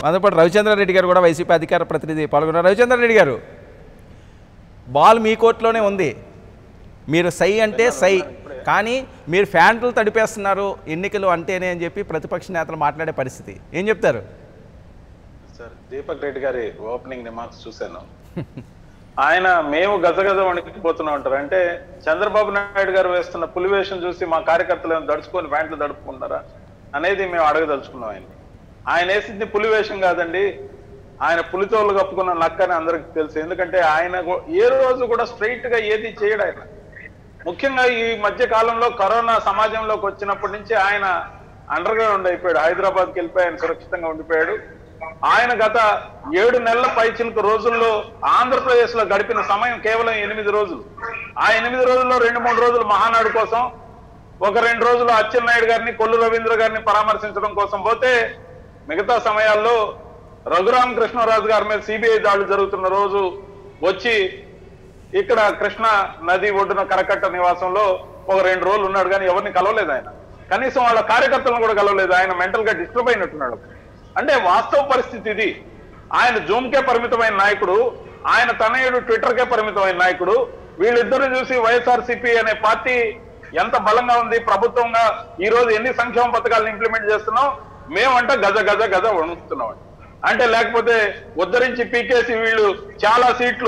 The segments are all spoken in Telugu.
మనతో పాటు రవిచంద్రారెడ్డి గారు కూడా వైసీపీ అధికార ప్రతినిధి పాల్గొన్నారు రవిచంద్రారెడ్డి గారు బాల్ మీ కోర్టులోనే ఉంది మీరు సై అంటే సై కానీ మీరు ఫ్యాంట్లు తడిపేస్తున్నారు ఎన్నికలు అంటేనే అని చెప్పి ప్రతిపక్ష నేతలు మాట్లాడే పరిస్థితి ఏం చెప్తారు సార్ దీపక్ రెడ్డి గారి ఓపెనింగ్ రిమార్క్స్ చూశాను ఆయన మేము గజగజ వణికిపోతున్నా ఉంటారు అంటే చంద్రబాబు నాయుడు గారు వేస్తున్న పులివేషం చూసి మా కార్యకర్తలు ఏమైనా దడుచుకొని ప్యాంట్లు దడుపుకుంటారా అనేది మేము అడగదలుచుకున్నాం ఆయన ఆయన వేసింది పులివేషం కాదండి ఆయన పులితోలు కప్పుకున్న నక్క అని అందరికి తెలుసు ఎందుకంటే ఆయన గో- ఏ రోజు కూడా స్ట్రైట్ గా ఏది చేయడు ఆయన ముఖ్యంగా ఈ మధ్య కాలంలో కరోనా సమాజంలోకి వచ్చినప్పటి నుంచి ఆయన అండర్ గ్రౌండ్ అయిపోయాడు హైదరాబాద్కి వెళ్ళిపోయి ఆయన సురక్షితంగా ఉండిపోయాడు ఆయన గత ఏడు నెలల పైచిలకు రోజుల్లో ఆంధ్రప్రదేశ్ లో గడిపిన సమయం కేవలం ఎనిమిది రోజులు ఆ ఎనిమిది రోజుల్లో రెండు మూడు రోజులు మహానాడు కోసం ఒక రెండు రోజులు అచ్చెన్నాయుడు గారిని కొల్లు రవీంద్ర గారిని పరామర్శించడం కోసం పోతే మిగతా సమయాల్లో రఘురామ కృష్ణరాజు గారి మీద సిబిఐ దాడులు జరుగుతున్న రోజు వచ్చి ఇక్కడ కృష్ణ నది ఒడ్డున కరకట్ట నివాసంలో ఒక రెండు రోజులు ఉన్నాడు కానీ ఎవరిని కలవలేదు ఆయన కనీసం వాళ్ళ కార్యకర్తలను కూడా కలవలేదు ఆయన మెంటల్ గా డిస్టర్బ్ అయినట్టున్నాడు అంటే వాస్తవ పరిస్థితి ఇది ఆయన జూమ్ కే పరిమితమైన నాయకుడు ఆయన తనయుడు ట్విట్టర్ కే పరిమితమైన నాయకుడు వీళ్ళిద్దరు చూసి వైఎస్ఆర్సీపీ అనే పార్టీ ఎంత బలంగా ఉంది ప్రభుత్వంగా ఈ రోజు ఎన్ని సంక్షేమ పథకాలను ఇంప్లిమెంట్ చేస్తున్నాం మేమంట గజ గజ గజ వణుకుతున్నాం అంటే లేకపోతే ఉద్ధరించి పీకేసి వీళ్ళు చాలా సీట్లు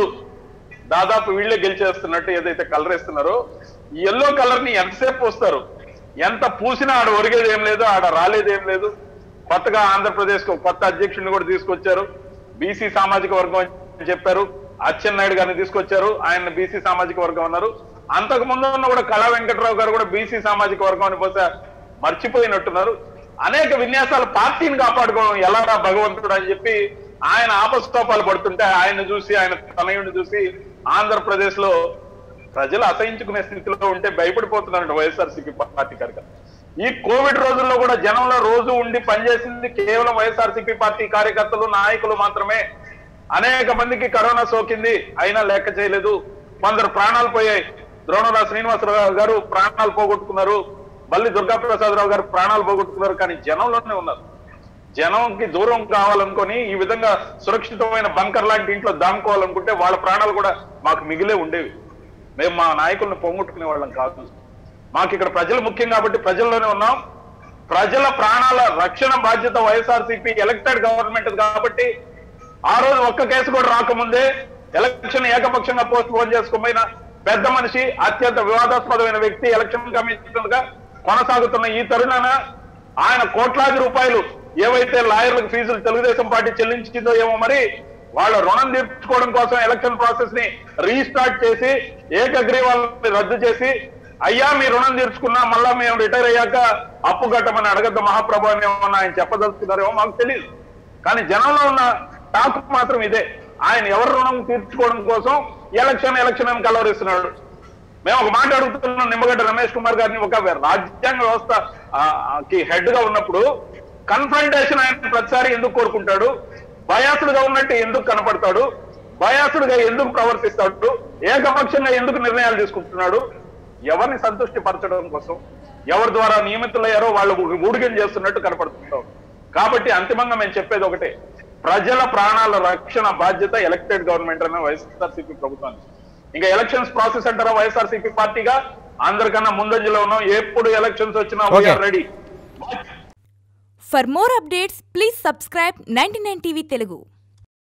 దాదాపు వీళ్ళే గెలిచేస్తున్నట్టు ఏదైతే కలర్ ఇస్తున్నారో ఈ ఎల్లో కలర్ ని ఎంతసేపు పూస్తారు ఎంత పూసినా ఆడ ఒరిగేది ఏం లేదు ఆడ రాలేదు ఏం లేదు కొత్తగా ఆంధ్రప్రదేశ్ కు కొత్త అధ్యక్షుడిని కూడా తీసుకొచ్చారు బీసీ సామాజిక వర్గం అని చెప్పారు అచ్చెన్నాయుడు గారిని తీసుకొచ్చారు ఆయన బీసీ సామాజిక వర్గం అన్నారు అంతకు ముందు ఉన్న కూడా కళా వెంకట్రావు గారు కూడా బీసీ సామాజిక వర్గం అని బహుశా మర్చిపోయినట్టున్నారు అనేక విన్యాసాలు పార్టీని కాపాడుకోవడం ఎలారా భగవంతుడు అని చెప్పి ఆయన ఆపస్తోపాలు పడుతుంటే ఆయన చూసి ఆయన తనయుడిని చూసి ఆంధ్రప్రదేశ్ లో ప్రజలు అసహించుకునే స్థితిలో ఉంటే భయపడిపోతున్నారంట వైఎస్ఆర్సీపీ పార్టీ కార్యకర్తలు ఈ కోవిడ్ రోజుల్లో కూడా జనంలో రోజు ఉండి పనిచేసింది కేవలం వైఎస్ఆర్సీపీ పార్టీ కార్యకర్తలు నాయకులు మాత్రమే అనేక మందికి కరోనా సోకింది అయినా లెక్క చేయలేదు కొందరు ప్రాణాలు పోయాయి ద్రోణరావు శ్రీనివాసరావు గారు ప్రాణాలు పోగొట్టుకున్నారు మళ్ళీ దుర్గాప్రసాదరావు గారు ప్రాణాలు పోగొట్టుకున్నారు కానీ జనంలోనే ఉన్నారు జనంకి దూరం కావాలనుకొని ఈ విధంగా సురక్షితమైన బంకర్ లాంటి ఇంట్లో దాముకోవాలనుకుంటే వాళ్ళ ప్రాణాలు కూడా మాకు మిగిలే ఉండేవి మేము మా నాయకుల్ని పొంగొట్టుకునే వాళ్ళం కాదు మాకు ఇక్కడ ప్రజలు ముఖ్యం కాబట్టి ప్రజల్లోనే ఉన్నాం ప్రజల ప్రాణాల రక్షణ బాధ్యత వైఎస్ఆర్సీపీ ఎలక్టెడ్ గవర్నమెంట్ కాబట్టి ఆ రోజు ఒక్క కేసు కూడా రాకముందే ఎలక్షన్ ఏకపక్షంగా పోస్ట్ పోన్ చేసుకోపోయిన పెద్ద మనిషి అత్యంత వివాదాస్పదమైన వ్యక్తి ఎలక్షన్ కమిషనర్ గా కొనసాగుతున్న ఈ తరుణాన ఆయన కోట్లాది రూపాయలు ఏవైతే లాయర్లకు ఫీజులు తెలుగుదేశం పార్టీ చెల్లించిందో ఏమో మరి వాళ్ళ రుణం తీర్చుకోవడం కోసం ఎలక్షన్ ప్రాసెస్ ని రీస్టార్ట్ చేసి ఏకగ్రీవాలని రద్దు చేసి అయ్యా మీ రుణం తీర్చుకున్నా మళ్ళా మేము రిటైర్ అయ్యాక అప్పు కట్టమని అడగద్దు మహాప్రభు అని ఏమన్నా ఆయన చెప్పదలుచుకున్నారేమో మాకు తెలియదు కానీ జనంలో ఉన్న టాక్ మాత్రం ఇదే ఆయన ఎవరి రుణం తీర్చుకోవడం కోసం ఎలక్షన్ ఎలక్షన్ అని కలవరిస్తున్నాడు మేము ఒక మాట అడుగుతున్నాం నిమ్మగడ్డ రమేష్ కుమార్ గారిని ఒక రాజ్యాంగ వ్యవస్థ ఆ, ఆ, కి హెడ్ గా ఉన్నప్పుడు కన్ఫ్రంటేషన్ ఆయన ప్రతిసారి ఎందుకు కోరుకుంటాడు బయాసుడుగా ఉన్నట్టు ఎందుకు కనపడతాడు బయాసుడుగా ఎందుకు ప్రవర్తిస్తాడు ఏకపక్షంగా ఎందుకు నిర్ణయాలు తీసుకుంటున్నాడు ఎవరిని సంతృష్టి పరచడం కోసం ఎవరి ద్వారా నియమితులయ్యారో వాళ్ళు ఊడిగం చేస్తున్నట్టు కనపడుతుంటాం కాబట్టి అంతిమంగా మేము చెప్పేది ఒకటే ప్రజల ప్రాణాల రక్షణ బాధ్యత ఎలక్టెడ్ గవర్నమెంట్ అనే వైఎస్ఆర్సీపీ ప్రభుత్వానికి ఇంకా ఎలక్షన్స్ ప్రాసెస్ అంటారా వైఎస్ఆర్సీపీ పార్టీగా అందరికన్నా ముందంజలో ఉన్నాం ఎప్పుడు ఎలక్షన్స్ వచ్చినా Okay. Ready For more updates, please subscribe 99 TV Telugu.